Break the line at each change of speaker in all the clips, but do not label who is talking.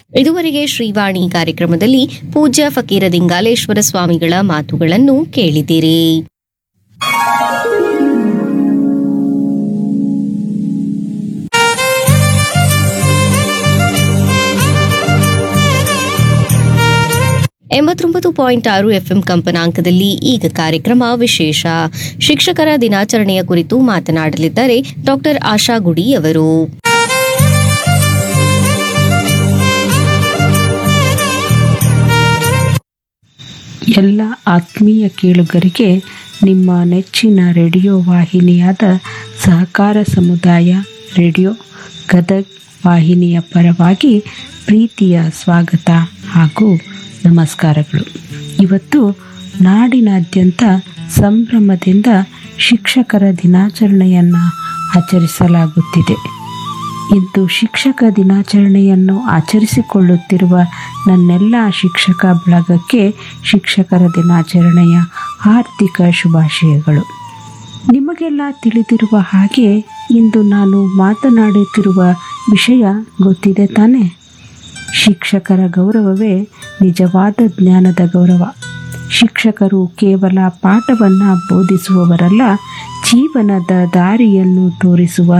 ಇದುವರೆಗೆ ಶ್ರೀವಾಣಿ ಕಾರ್ಯಕ್ರಮದಲ್ಲಿ ಪೂಜ್ಯ ಫಕೀರ ದಿಂಗಾಲೇಶ್ವರ ಸ್ವಾಮಿಗಳ ಮಾತುಗಳನ್ನು ಕೇಳಿದಿರಿ ಎಂಬತ್ತೊಂಬತ್ತು ಪಾಯಿಂಟ್ ಆರು ಎಫ್ಎಂ ಕಂಪನಾಂಕದಲ್ಲಿ ಈಗ ಕಾರ್ಯಕ್ರಮ ವಿಶೇಷ ಶಿಕ್ಷಕರ ದಿನಾಚರಣೆಯ ಕುರಿತು ಮಾತನಾಡಲಿದ್ದಾರೆ ಡಾಕ್ಟರ್ ಆಶಾ ಗುಡಿ ಅವರು
ಎಲ್ಲ ಆತ್ಮೀಯ ಕೇಳುಗರಿಗೆ ನಿಮ್ಮ ನೆಚ್ಚಿನ ರೇಡಿಯೋ ವಾಹಿನಿಯಾದ ಸಹಕಾರ ಸಮುದಾಯ ರೇಡಿಯೋ ಗದಗ್ ವಾಹಿನಿಯ ಪರವಾಗಿ ಪ್ರೀತಿಯ ಸ್ವಾಗತ ಹಾಗೂ ನಮಸ್ಕಾರಗಳು ಇವತ್ತು ನಾಡಿನಾದ್ಯಂತ ಸಂಭ್ರಮದಿಂದ ಶಿಕ್ಷಕರ ದಿನಾಚರಣೆಯನ್ನು ಆಚರಿಸಲಾಗುತ್ತಿದೆ ಇಂದು ಶಿಕ್ಷಕ ದಿನಾಚರಣೆಯನ್ನು ಆಚರಿಸಿಕೊಳ್ಳುತ್ತಿರುವ ನನ್ನೆಲ್ಲ ಶಿಕ್ಷಕ ಬಳಗಕ್ಕೆ ಶಿಕ್ಷಕರ ದಿನಾಚರಣೆಯ ಹಾರ್ದಿಕ ಶುಭಾಶಯಗಳು ನಿಮಗೆಲ್ಲ ತಿಳಿದಿರುವ ಹಾಗೆ ಇಂದು ನಾನು ಮಾತನಾಡುತ್ತಿರುವ ವಿಷಯ ಗೊತ್ತಿದೆ ತಾನೇ ಶಿಕ್ಷಕರ ಗೌರವವೇ ನಿಜವಾದ ಜ್ಞಾನದ ಗೌರವ ಶಿಕ್ಷಕರು ಕೇವಲ ಪಾಠವನ್ನು ಬೋಧಿಸುವವರಲ್ಲ ಜೀವನದ ದಾರಿಯನ್ನು ತೋರಿಸುವ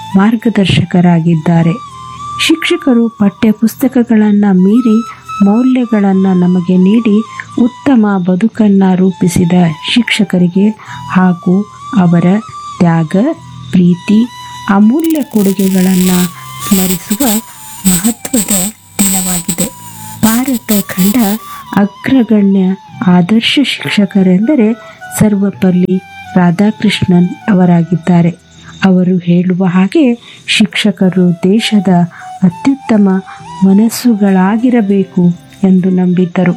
ಮಾರ್ಗದರ್ಶಕರಾಗಿದ್ದಾರೆ ಶಿಕ್ಷಕರು ಪಠ್ಯ ಪುಸ್ತಕಗಳನ್ನು ಮೀರಿ ಮೌಲ್ಯಗಳನ್ನು ನಮಗೆ ನೀಡಿ ಉತ್ತಮ ಬದುಕನ್ನು ರೂಪಿಸಿದ ಶಿಕ್ಷಕರಿಗೆ ಹಾಗೂ ಅವರ ತ್ಯಾಗ ಪ್ರೀತಿ ಅಮೂಲ್ಯ ಕೊಡುಗೆಗಳನ್ನು ಸ್ಮರಿಸುವ ಮಹತ್ವದ ದಿನವಾಗಿದೆ ಭಾರತ ಖಂಡ ಅಗ್ರಗಣ್ಯ ಆದರ್ಶ ಶಿಕ್ಷಕರೆಂದರೆ ಸರ್ವಪಲ್ಲಿ ರಾಧಾಕೃಷ್ಣನ್ ಅವರಾಗಿದ್ದಾರೆ ಅವರು ಹೇಳುವ ಹಾಗೆ ಶಿಕ್ಷಕರು ದೇಶದ ಅತ್ಯುತ್ತಮ ಮನಸ್ಸುಗಳಾಗಿರಬೇಕು ಎಂದು ನಂಬಿದ್ದರು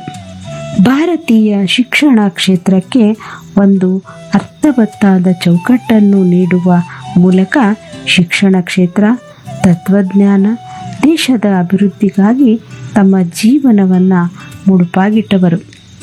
ಭಾರತೀಯ ಶಿಕ್ಷಣ ಕ್ಷೇತ್ರಕ್ಕೆ ಒಂದು ಅರ್ಥವತ್ತಾದ ಚೌಕಟ್ಟನ್ನು ನೀಡುವ ಮೂಲಕ ಶಿಕ್ಷಣ ಕ್ಷೇತ್ರ ತತ್ವಜ್ಞಾನ ದೇಶದ ಅಭಿವೃದ್ಧಿಗಾಗಿ ತಮ್ಮ ಜೀವನವನ್ನು ಮುಡುಪಾಗಿಟ್ಟವರು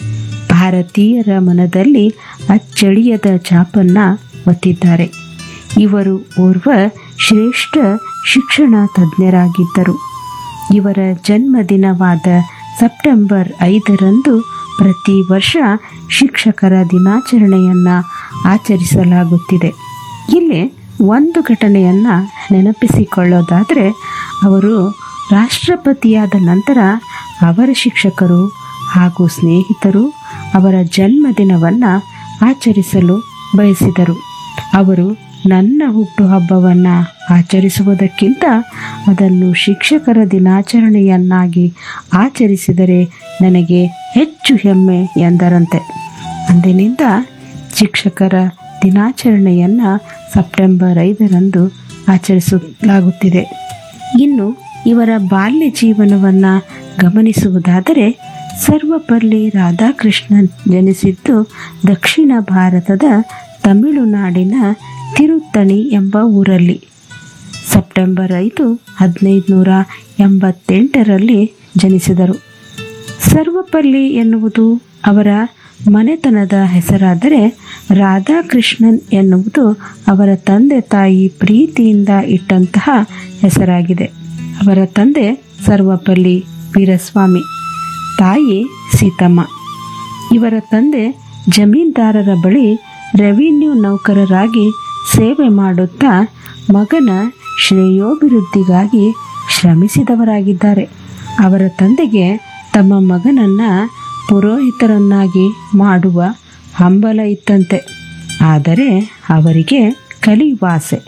ಭಾರತೀಯರ ಮನದಲ್ಲಿ ಅಚ್ಚಳಿಯದ ಛಾಪನ್ನು ಒತ್ತಿದ್ದಾರೆ ಇವರು ಓರ್ವ ಶ್ರೇಷ್ಠ ಶಿಕ್ಷಣ ತಜ್ಞರಾಗಿದ್ದರು ಇವರ ಜನ್ಮದಿನವಾದ ಸೆಪ್ಟೆಂಬರ್ ಐದರಂದು ಪ್ರತಿ ವರ್ಷ ಶಿಕ್ಷಕರ ದಿನಾಚರಣೆಯನ್ನು ಆಚರಿಸಲಾಗುತ್ತಿದೆ ಇಲ್ಲಿ ಒಂದು ಘಟನೆಯನ್ನು ನೆನಪಿಸಿಕೊಳ್ಳೋದಾದರೆ ಅವರು ರಾಷ್ಟ್ರಪತಿಯಾದ ನಂತರ ಅವರ ಶಿಕ್ಷಕರು ಹಾಗೂ ಸ್ನೇಹಿತರು ಅವರ ಜನ್ಮದಿನವನ್ನು ಆಚರಿಸಲು ಬಯಸಿದರು ಅವರು ನನ್ನ ಹುಟ್ಟುಹಬ್ಬವನ್ನು ಆಚರಿಸುವುದಕ್ಕಿಂತ ಅದನ್ನು ಶಿಕ್ಷಕರ ದಿನಾಚರಣೆಯನ್ನಾಗಿ ಆಚರಿಸಿದರೆ ನನಗೆ ಹೆಚ್ಚು ಹೆಮ್ಮೆ ಎಂದರಂತೆ ಅಂದಿನಿಂದ ಶಿಕ್ಷಕರ ದಿನಾಚರಣೆಯನ್ನು ಸೆಪ್ಟೆಂಬರ್ ಐದರಂದು ಆಚರಿಸಲಾಗುತ್ತಿದೆ ಇನ್ನು ಇವರ ಬಾಲ್ಯ ಜೀವನವನ್ನು ಗಮನಿಸುವುದಾದರೆ ಸರ್ವಪಲ್ಲಿ ರಾಧಾಕೃಷ್ಣನ್ ಜನಿಸಿದ್ದು ದಕ್ಷಿಣ ಭಾರತದ ತಮಿಳುನಾಡಿನ ತಿರುತ್ತಣಿ ಎಂಬ ಊರಲ್ಲಿ ಸೆಪ್ಟೆಂಬರ್ ಐದು ಹದಿನೈದುನೂರ ಎಂಬತ್ತೆಂಟರಲ್ಲಿ ಜನಿಸಿದರು ಸರ್ವಪಲ್ಲಿ ಎನ್ನುವುದು ಅವರ ಮನೆತನದ ಹೆಸರಾದರೆ ರಾಧಾಕೃಷ್ಣನ್ ಎನ್ನುವುದು ಅವರ ತಂದೆ ತಾಯಿ ಪ್ರೀತಿಯಿಂದ ಇಟ್ಟಂತಹ ಹೆಸರಾಗಿದೆ ಅವರ ತಂದೆ ಸರ್ವಪಲ್ಲಿ ವೀರಸ್ವಾಮಿ ತಾಯಿ ಸೀತಮ್ಮ ಇವರ ತಂದೆ ಜಮೀನ್ದಾರರ ಬಳಿ ರೆವಿನ್ಯೂ ನೌಕರರಾಗಿ ಸೇವೆ ಮಾಡುತ್ತಾ ಮಗನ ಶ್ರೇಯೋಭಿವೃದ್ಧಿಗಾಗಿ ಶ್ರಮಿಸಿದವರಾಗಿದ್ದಾರೆ ಅವರ ತಂದೆಗೆ ತಮ್ಮ ಮಗನನ್ನ ಪುರೋಹಿತರನ್ನಾಗಿ ಮಾಡುವ ಹಂಬಲ ಇತ್ತಂತೆ ಆದರೆ ಅವರಿಗೆ ಕಲಿಯುವ ಆಸೆ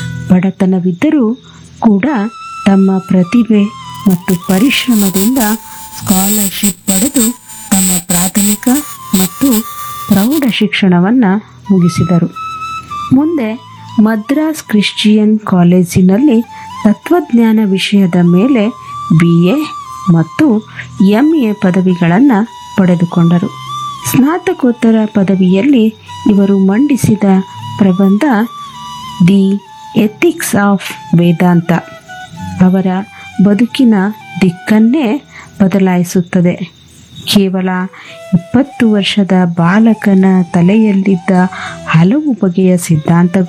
ಬಡತನವಿದ್ದರೂ ಕೂಡ ತಮ್ಮ ಪ್ರತಿಭೆ ಮತ್ತು ಪರಿಶ್ರಮದಿಂದ ಸ್ಕಾಲರ್ಶಿಪ್ ಪಡೆದು ತಮ್ಮ ಪ್ರಾಥಮಿಕ ಮತ್ತು ಪ್ರೌಢ ಶಿಕ್ಷಣವನ್ನು ಮುಗಿಸಿದರು ಮುಂದೆ ಮದ್ರಾಸ್ ಕ್ರಿಶ್ಚಿಯನ್ ಕಾಲೇಜಿನಲ್ಲಿ ತತ್ವಜ್ಞಾನ ವಿಷಯದ ಮೇಲೆ ಬಿ ಎ ಮತ್ತು ಎಂ ಎ ಪದವಿಗಳನ್ನು ಪಡೆದುಕೊಂಡರು ಸ್ನಾತಕೋತ್ತರ ಪದವಿಯಲ್ಲಿ ಇವರು ಮಂಡಿಸಿದ ಪ್ರಬಂಧ ದಿ ಎಥಿಕ್ಸ್ ಆಫ್ ವೇದಾಂತ ಅವರ ಬದುಕಿನ ದಿಕ್ಕನ್ನೇ ಬದಲಾಯಿಸುತ್ತದೆ ಕೇವಲ ಇಪ್ಪತ್ತು ವರ್ಷದ ಬಾಲಕನ ತಲೆಯಲ್ಲಿದ್ದ ಹಲವು ಬಗೆಯ ಸಿದ್ಧಾಂತಗಳು